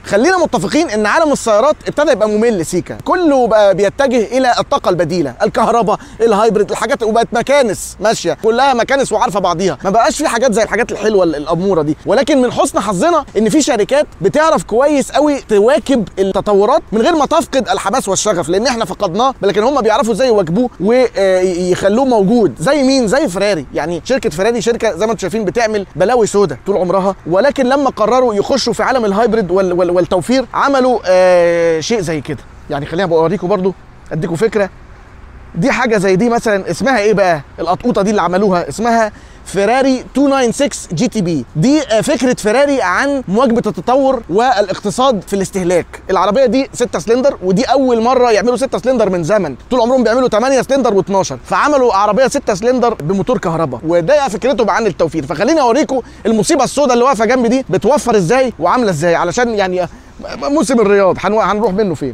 خلينا متفقين ان عالم السيارات ابتدى يبقى ممل سيكا كله بقى بيتجه الى الطاقه البديله الكهرباء الهايبريد الحاجات وبقت مكانس ماشيه كلها مكانس وعارفه بعضيها ما بقاش في حاجات زي الحاجات الحلوه ال- الاموره دي ولكن من حسن حظنا ان في شركات بتعرف كويس قوي تواكب التطورات من غير ما تفقد الحماس والشغف لان احنا فقدناه لكن هم بيعرفوا ازاي يواكبوه ويخلوه موجود زي مين زي فراري يعني شركه فراري شركه زي ما انتم شايفين بتعمل بلاوي سودا طول عمرها ولكن لما قرروا يخشوا في عالم الهايبريد وال- وال- والتوفير عملوا آه شيء زي كده يعني خليني بوريكم برضو اديكم فكره دي حاجه زي دي مثلا اسمها ايه بقى القطقوطه دي اللي عملوها اسمها فيراري 296 جي تي بي دي آه، فكره فيراري عن مواكبه التطور والاقتصاد في الاستهلاك العربيه دي 6 سلندر ودي اول مره يعملوا 6 سلندر من زمن طول عمرهم بيعملوا 8 سلندر و12 فعملوا عربيه 6 سلندر بموتور كهرباء وده فكرتهم عن التوفير فخليني اوريكم المصيبه السوداء اللي واقفه جنبي دي بتوفر ازاي وعامله ازاي علشان يعني آه، موسم الرياض هنو- هنروح منه فين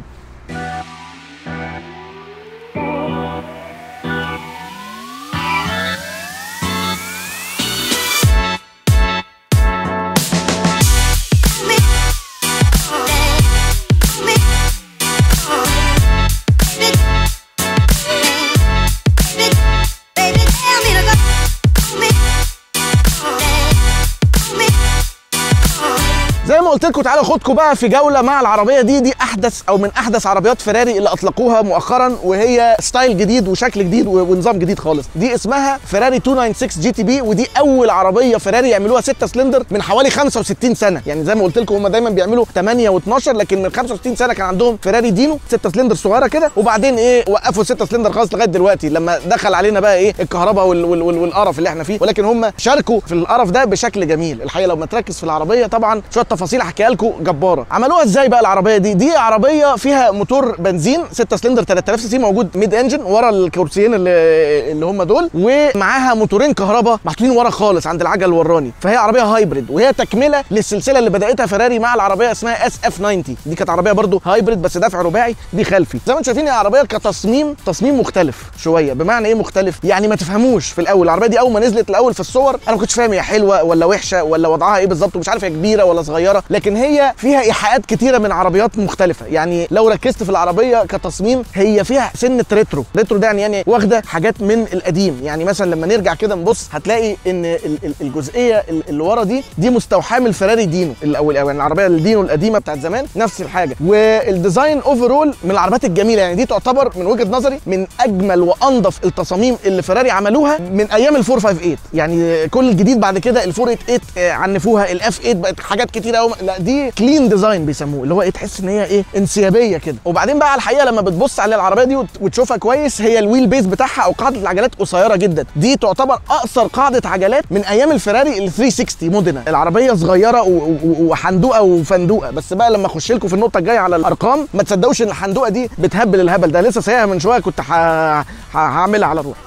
زي ما قلت لكم تعالوا خدكم بقى في جوله مع العربيه دي دي احدث او من احدث عربيات فيراري اللي اطلقوها مؤخرا وهي ستايل جديد وشكل جديد و- ونظام جديد خالص دي اسمها فيراري 296 جي تي بي ودي اول عربيه فيراري يعملوها 6 سلندر من حوالي 65 سنه يعني زي ما قلت لكم هم دايما بيعملوا 8 و12 لكن من 65 سنه كان عندهم فيراري دينو 6 سلندر صغيره كده وبعدين ايه وقفوا 6 سلندر خالص لغايه دلوقتي لما دخل علينا بقى ايه الكهرباء وال وال وال والقرف اللي احنا فيه ولكن هم شاركوا في القرف ده بشكل جميل الحقيقه لو ما تركز في العربيه طبعا شويه تفاصيل هحكيها لكم جباره عملوها ازاي بقى العربيه دي دي عربيه فيها موتور بنزين 6 سلندر 3000 سي سي موجود ميد انجن ورا الكرسيين اللي اللي هم دول ومعاها موتورين كهرباء محطوطين ورا خالص عند العجل الوراني فهي عربيه هايبريد وهي تكمله للسلسله اللي بداتها فيراري مع العربيه اسمها اس اف 90 دي كانت عربيه برضو هايبريد بس دفع رباعي دي خلفي زي ما انتم شايفين هي عربيه كتصميم تصميم مختلف شويه بمعنى ايه مختلف يعني ما تفهموش في الاول العربيه دي اول ما نزلت الاول في الصور انا ما كنتش فاهم هي حلوه ولا وحشه ولا وضعها ايه بالظبط ومش عارف هي كبيره ولا صغيره لكن هي فيها ايحاءات كتيره من عربيات مختلفه يعني لو ركزت في العربيه كتصميم هي فيها سنه ريترو ريترو ده يعني يعني واخده حاجات من القديم يعني مثلا لما نرجع كده نبص هتلاقي ان ال- ال- الجزئيه ال- اللي ورا دي دي مستوحاه من الفيراري دينو الاول يعني العربيه الدينو القديمه بتاعت زمان نفس الحاجه والديزاين اوفرول من العربيات الجميله يعني دي تعتبر من وجهه نظري من اجمل وانظف التصاميم اللي فيراري عملوها من ايام ال 458 يعني كل الجديد بعد كده ال 488 آه، عنفوها الاف 8 بقت حاجات كتيره قوي لا دي كلين ديزاين بيسموه اللي هو ايه تحس ان هي ايه انسيابيه كده وبعدين بقى على الحقيقه لما بتبص على العربيه دي وت- وتشوفها كويس هي الويل بيس بتاعها او قاعده العجلات قصيره جدا دي تعتبر اقصر قاعده عجلات من ايام الفيراري ال 360 مودنا العربيه صغيره و- و- وحندوقه وفندوقه بس بقى لما اخش لكم في النقطه الجايه على الارقام ما تصدقوش ان الحندوقه دي بتهبل الهبل ده لسه سايقها من شويه كنت ح- ح- هعملها على روح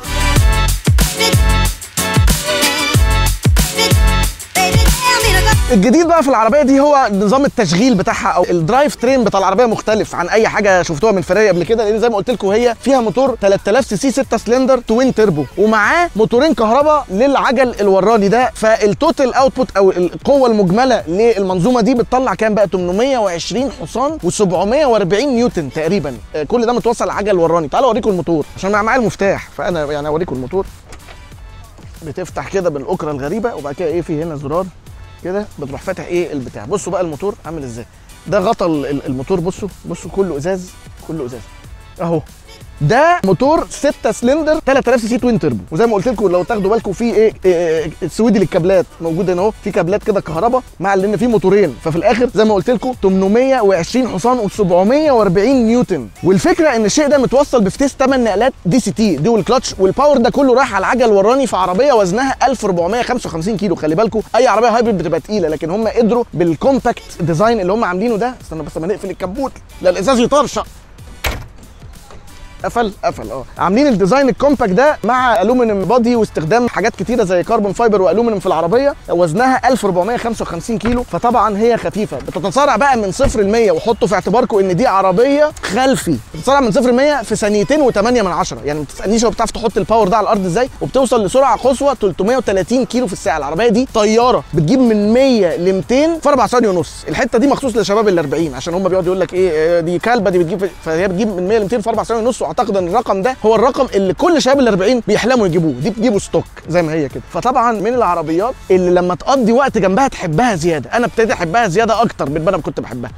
الجديد بقى في العربيه دي هو نظام التشغيل بتاعها او الدرايف ترين بتاع العربيه مختلف عن اي حاجه شفتوها من فيراري قبل كده لان زي ما قلت لكم هي فيها موتور 3000 سي سي 6 سلندر توين تربو ومعاه موتورين كهرباء للعجل الوراني ده فالتوتال اوتبوت او القوه المجمله للمنظومه دي بتطلع كام بقى 820 حصان و740 نيوتن تقريبا آه، كل ده متوصل على العجل الوراني تعالوا اوريكم الموتور عشان أنا معايا المفتاح فانا يعني اوريكم الموتور بتفتح كده بالاكره الغريبه وبعد كده ايه في هنا زرار كده بتروح فاتح ايه البتاع بصوا بقى الموتور عامل ازاي ده غطا ال- ال- الموتور بصوا بصوا كله ازاز كله ازاز اهو ده موتور 6 سلندر 3000 سي سي توين تربو وزي ما قلت لكم لو تاخدوا بالكم في ايه, إيه السويدي للكابلات موجود هنا اهو في كابلات كده كهرباء مع لان في موتورين ففي الاخر زي ما قلت لكم 820 حصان و740 نيوتن والفكره ان الشيء ده متوصل بفتيس 8 نقلات دي سي تي دول كلاتش والباور ده كله راح على العجل وراني في عربيه وزنها 1455 كيلو خلي بالكم اي عربيه هايبريد بتبقى تقيله لكن هم قدروا بالكومباكت ديزاين اللي هم عاملينه ده استنى بس ما نقفل الكبوت لا الازاز يطرشق قفل قفل اه عاملين الديزاين الكومباكت ده مع الومنيوم بادي واستخدام حاجات كتيره زي كربون فايبر والومنيوم في العربيه وزنها 1455 كيلو فطبعا هي خفيفه بتتسارع بقى من صفر ل 100 وحطوا في اعتباركم ان دي عربيه خلفي بتتسارع من صفر ل 100 في ثانيتين و8 من عشرة يعني ما تسالنيش هو بتعرف تحط الباور ده على الارض ازاي وبتوصل لسرعه قصوى 330 كيلو في الساعه العربيه دي طياره بتجيب من 100 ل 200 في 4 ثواني ونص الحته دي مخصوص لشباب ال 40 عشان هم بيقعدوا يقول لك ايه آه، دي كلبه دي بتجيب فهي بتجيب من 100 ل 200 في 4 ثواني ونص واعتقد ان الرقم ده هو الرقم اللي كل شباب ال 40 بيحلموا يجيبوه دي بتجيبوا ستوك زي ما هي كده فطبعا من العربيات اللي لما تقضي وقت جنبها تحبها زياده انا ابتديت احبها زياده اكتر من ما انا كنت بحبها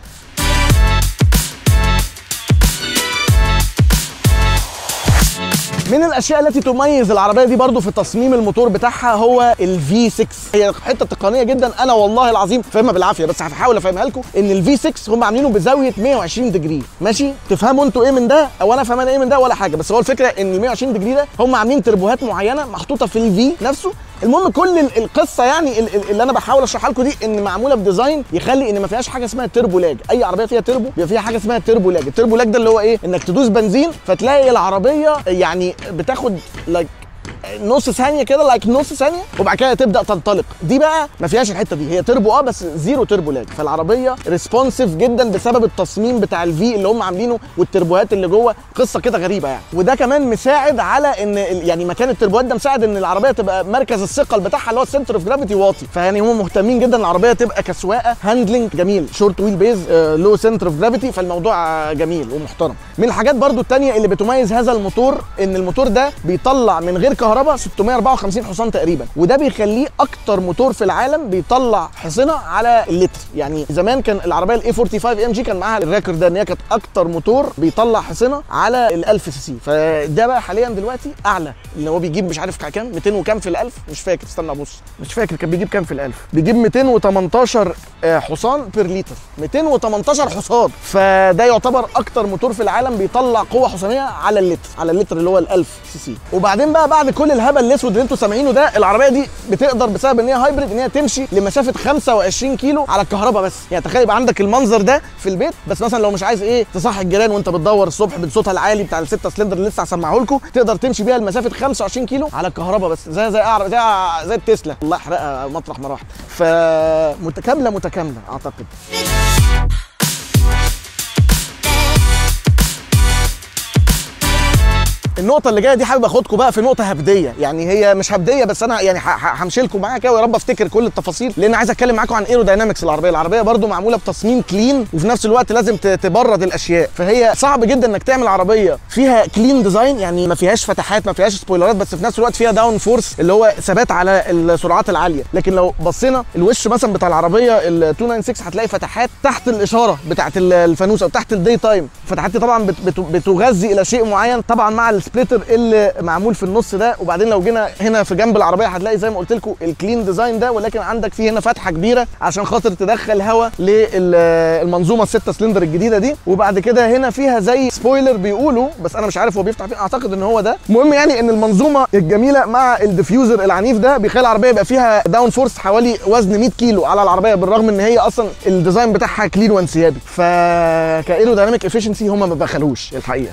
من الاشياء التي تميز العربيه دي برضو في تصميم الموتور بتاعها هو الفي 6 هي حته تقنيه جدا انا والله العظيم فاهمها بالعافيه بس هحاول افهمها لكم ان الفي 6 هم عاملينه بزاويه 120 دجري ماشي تفهموا انتوا ايه من ده او انا فاهم انا ايه من ده ولا حاجه بس هو الفكره ان ال 120 دجري ده هم عاملين تربوهات معينه محطوطه في الفي نفسه المهم كل ال- القصه يعني ال- ال- اللي انا بحاول اشرحها لكم دي ان معموله بديزاين يخلي ان ما فيهاش حاجه اسمها تربو لاج اي عربيه فيها تربو بيبقى فيها حاجه اسمها تربو لاج التربو لاج ده اللي هو ايه انك تدوس بنزين فتلاقي العربيه يعني بتاخد لايك نص ثانيه كده لايك نص ثانيه وبعد كده تبدا تنطلق دي بقى ما فيهاش الحته دي هي تربو اه بس زيرو تربو لاج فالعربيه ريسبونسيف جدا بسبب التصميم بتاع الفي اللي هم عاملينه والتربوهات اللي جوه قصه كده غريبه يعني وده كمان مساعد على ان ال- يعني مكان التربوهات ده مساعد ان العربيه تبقى مركز الثقل بتاعها اللي هو السنتر اوف جرافيتي واطي فيعني هم مهتمين جدا العربيه تبقى كسواقه هاندلنج جميل شورت ويل بيز لو سنتر اوف جرافيتي فالموضوع آه، جميل ومحترم من الحاجات برضو التانية اللي بتميز هذا الموتور ان الموتور ده بيطلع من غير كهرباء 654 حصان تقريبا وده بيخليه اكتر موتور في العالم بيطلع حصنه على اللتر يعني زمان كان العربيه الاي 45 ام جي كان معاها الريكورد ده ان هي كانت اكتر موتور بيطلع حصنه على ال 1000 سي سي فده بقى حاليا دلوقتي اعلى اللي هو بيجيب مش عارف كام 200 وكام في ال 1000 مش فاكر استنى ابص مش فاكر كان بيجيب كام في ال 1000 بيجيب 218 آه، حصان بير لتر 218 حصان فده يعتبر اكتر موتور في العالم بيطلع قوه حصانيه على اللتر على اللتر اللي هو ال 1000 سي سي وبعدين بقى بعد كل الهبل الاسود اللي انتوا سامعينه ده العربيه دي بتقدر بسبب ان هي هايبريد ان هي تمشي لمسافه 25 كيلو على الكهرباء بس يعني تخيل يبقى عندك المنظر ده في البيت بس مثلا لو مش عايز ايه تصحي الجيران وانت بتدور الصبح بصوتها العالي بتاع الستة سلندر اللي لسه هسمعه لكم تقدر تمشي بيها لمسافه 25 كيلو على الكهرباء بس زي زي أعر- زي زي التسلا الله يحرقها مطرح ما راحت فمتكامله متكامله اعتقد النقطة اللي جاية دي حابب اخدكم بقى في نقطة هبدية، يعني هي مش هبدية بس انا يعني ه- ه- همشي لكم معاها كده ويا رب افتكر كل التفاصيل لان عايز اتكلم معاكم عن ايروداينامكس العربية، العربية برضو معمولة بتصميم كلين وفي نفس الوقت لازم ت- تبرد الاشياء، فهي صعب جدا انك تعمل عربية فيها كلين ديزاين يعني ما فيهاش فتحات ما فيهاش سبويلرات بس في نفس الوقت فيها داون فورس اللي هو ثبات على السرعات العالية، لكن لو بصينا الوش مثلا بتاع العربية ال 296 هتلاقي فتحات تحت الاشارة بتاعت ال- الفانوس او تحت الدي تايم، الفتحات دي طبعا بت- بت- بتغذي الى شيء معين طبعا مع السبليتر اللي معمول في النص ده وبعدين لو جينا هنا في جنب العربيه هتلاقي زي ما قلت لكم الكلين ديزاين ده ولكن عندك فيه هنا فتحه كبيره عشان خاطر تدخل هواء للمنظومه الستة سلندر الجديده دي وبعد كده هنا فيها زي سبويلر بيقولوا بس انا مش عارف هو بيفتح فين اعتقد ان هو ده المهم يعني ان المنظومه الجميله مع الديفيوزر العنيف ده بيخلي العربيه يبقى فيها داون فورس حوالي وزن 100 كيلو على العربيه بالرغم ان هي اصلا الديزاين بتاعها كلين وانسيابي فكايرو دايناميك افشنسي هم ما بخلوش الحقيقه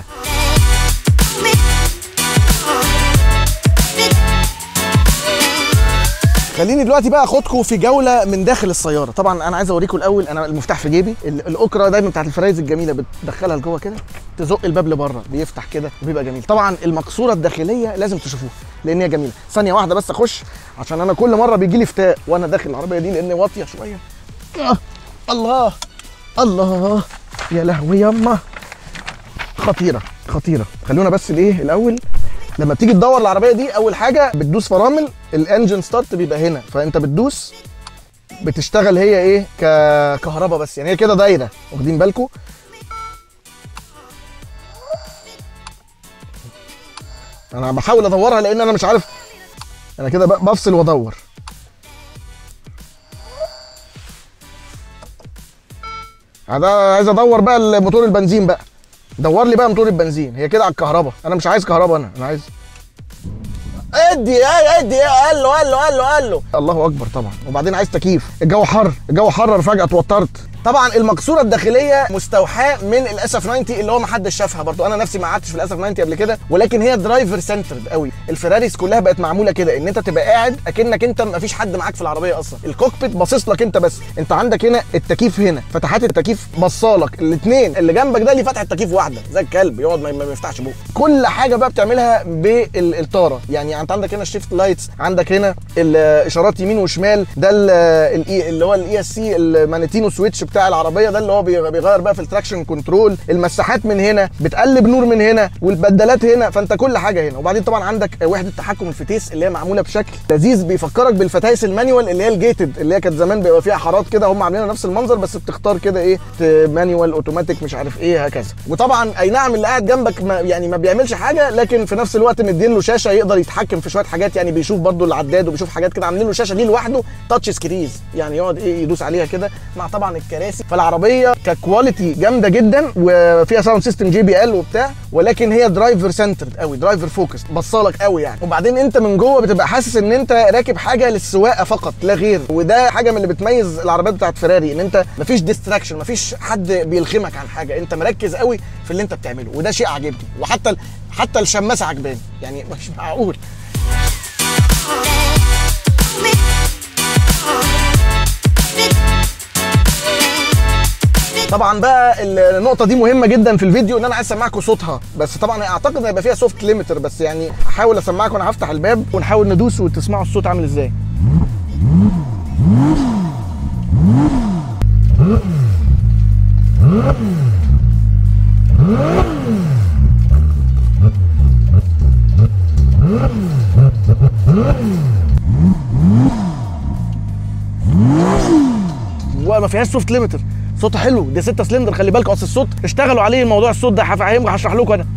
خليني دلوقتي بقى اخدكم في جوله من داخل السياره طبعا انا عايز اوريكم الاول انا المفتاح في جيبي ال- الاوكرا دايما بتاعت الفرايز الجميله بتدخلها لجوه كده تزق الباب لبره بيفتح كده وبيبقى جميل طبعا المقصوره الداخليه لازم تشوفوها لان هي جميله ثانيه واحده بس اخش عشان انا كل مره بيجي لي فتاء وانا داخل العربيه دي لان واطيه شويه آه. الله الله يا لهوي يما خطيره خطيره خلونا بس الايه الاول لما بتيجي تدور العربيه دي اول حاجه بتدوس فرامل الانجن ستارت بيبقى هنا فانت بتدوس بتشتغل هي ايه ككهرباء بس يعني هي كده دايره واخدين بالكم انا بحاول ادورها لان انا مش عارف انا كده ب- بفصل وادور انا عايز ادور بقى الموتور البنزين بقى دور لي بقى موتور البنزين هي كده على الكهرباء انا مش عايز كهرباء انا انا عايز ادي ايه ادي ايه قال له قال له قال له قال له الله اكبر طبعا وبعدين عايز تكييف الجو حر الجو حرر فجاه اتوترت طبعا المقصوره الداخليه مستوحاه من الاس اف 90 اللي هو ما حدش شافها برضو انا نفسي ما قعدتش في الاس اف 90 قبل كده ولكن هي درايفر سنترد قوي الفيراريز كلها بقت معموله كده ان انت تبقى قاعد اكنك انت ما فيش حد معاك في العربيه اصلا الكوكبيت باصص لك انت بس انت عندك هنا التكييف هنا فتحات التكييف بصالك الاثنين اللي جنبك ده ليه فتحه تكييف واحده زي الكلب يقعد ما ما يفتحش بوقه كل حاجه بقى بتعملها بالطاره يعني انت عندك هنا الشيفت لايتس عندك هنا الاشارات يمين وشمال ده ال- ال- اللي هو الاي اس سي المانيتينو سويتش بتاع العربيه ده اللي هو بيغ- بيغير بقى في التراكشن كنترول المساحات من هنا بتقلب نور من هنا والبدلات هنا فانت كل حاجه هنا وبعدين طبعا عندك وحده تحكم الفتيس اللي هي معموله بشكل لذيذ بيفكرك بالفتايس المانيوال اللي هي الجيتد اللي هي كانت زمان بيبقى فيها حارات كده هم عاملينها نفس المنظر بس بتختار كده ايه ت- مانيوال اوتوماتيك مش عارف ايه هكذا وطبعا اي نعم اللي قاعد جنبك ما يعني ما بيعملش حاجه لكن في نفس الوقت مدين له شاشه يقدر يتحكم في شويه حاجات يعني بيشوف برضو العداد وبيشوف حاجات كده عاملين له شاشه ليه لوحده تاتش سكريز يعني يقعد ايه يدوس عليها كده مع طبعا الكراسي فالعربيه ككواليتي جامده جدا وفيها ساوند سيستم جي بي ال وبتاع ولكن هي درايفر سنترد قوي درايفر فوكس بصالك قوي يعني وبعدين انت من جوه بتبقى حاسس ان انت راكب حاجه للسواقه فقط لا غير وده حاجه من اللي بتميز العربيات بتاعت فيراري ان انت مفيش ديستراكشن مفيش حد بيلخمك عن حاجه انت مركز قوي في اللي انت بتعمله وده شيء عاجبني وحتى ال- حتى الشماسه عجباني يعني مش معقول طبعا بقى النقطه دي مهمه جدا في الفيديو ان انا عايز اسمعكم صوتها بس طبعا اعتقد هيبقى فيها سوفت ليميتر بس يعني هحاول اسمعكم انا هفتح الباب ونحاول ندوس وتسمعوا الصوت عامل ازاي وما فيهاش سوفت ليميتر صوتها حلو ده 6 سلندر خلي بالكوا اصل الصوت اشتغلوا عليه موضوع الصوت ده هفهمكم هشرح لكم انا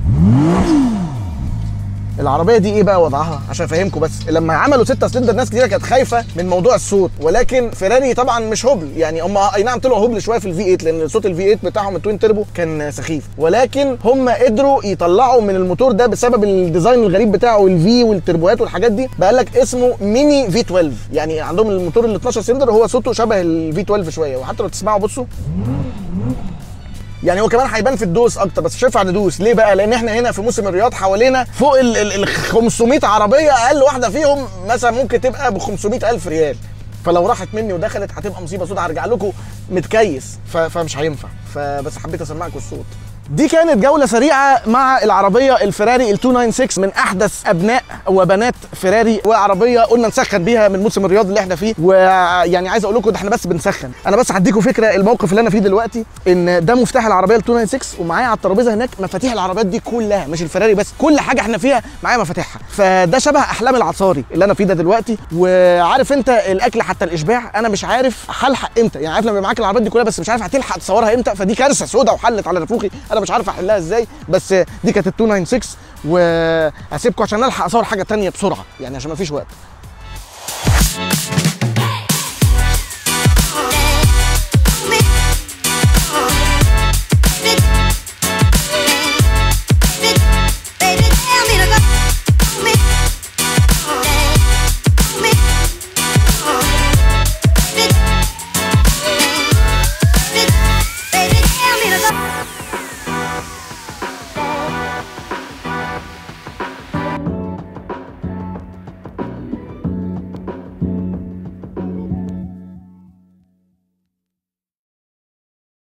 العربيه دي ايه بقى وضعها عشان افهمكم بس لما عملوا 6 سلندر ناس كتير كانت خايفه من موضوع الصوت ولكن فيراري طبعا مش هبل يعني هم اي نعم طلعوا هبل شويه في الفي 8 لان صوت الفي 8 بتاعهم التوين تربو كان سخيف ولكن هم قدروا يطلعوا من الموتور ده بسبب الديزاين الغريب بتاعه الفي والتربوات والحاجات دي بقى لك اسمه ميني في 12 يعني عندهم الموتور ال 12 سلندر هو صوته شبه الفي 12 شويه وحتى لو تسمعوا بصوا يعني هو كمان هيبان في الدوس اكتر بس مش هينفع ندوس ليه بقى لان احنا هنا في موسم الرياض حوالينا فوق ال ال- ال 500 عربيه اقل واحده فيهم مثلا ممكن تبقى ب 500 الف ريال فلو راحت مني ودخلت هتبقى مصيبه سودا هرجع لكم متكيس ف- فمش هينفع فبس حبيت اسمعكم الصوت دي كانت جولة سريعة مع العربية الفيراري ال 296 من أحدث أبناء وبنات فيراري وعربية قلنا نسخن بيها من موسم الرياض اللي احنا فيه ويعني عايز أقول لكم ده احنا بس بنسخن أنا بس هديكم فكرة الموقف اللي أنا فيه دلوقتي إن ده مفتاح العربية ال 296 ومعايا على الترابيزة هناك مفاتيح العربيات دي كلها مش الفيراري بس كل حاجة احنا فيها معايا مفاتيحها فده شبه أحلام العصاري اللي أنا فيه ده دلوقتي وعارف أنت الأكل حتى الإشباع أنا مش عارف هلحق إمتى يعني عارف لما يبقى معاك العربيات دي كلها بس مش عارف هتلحق تصورها إمتى فدي كارثة سودا وحلت على نافوخي أنا مش عارف أحلها إزاي بس دي كانت ال 296 وهسيبكم عشان الحق اصور حاجه تانية بسرعه يعني عشان ما فيش وقت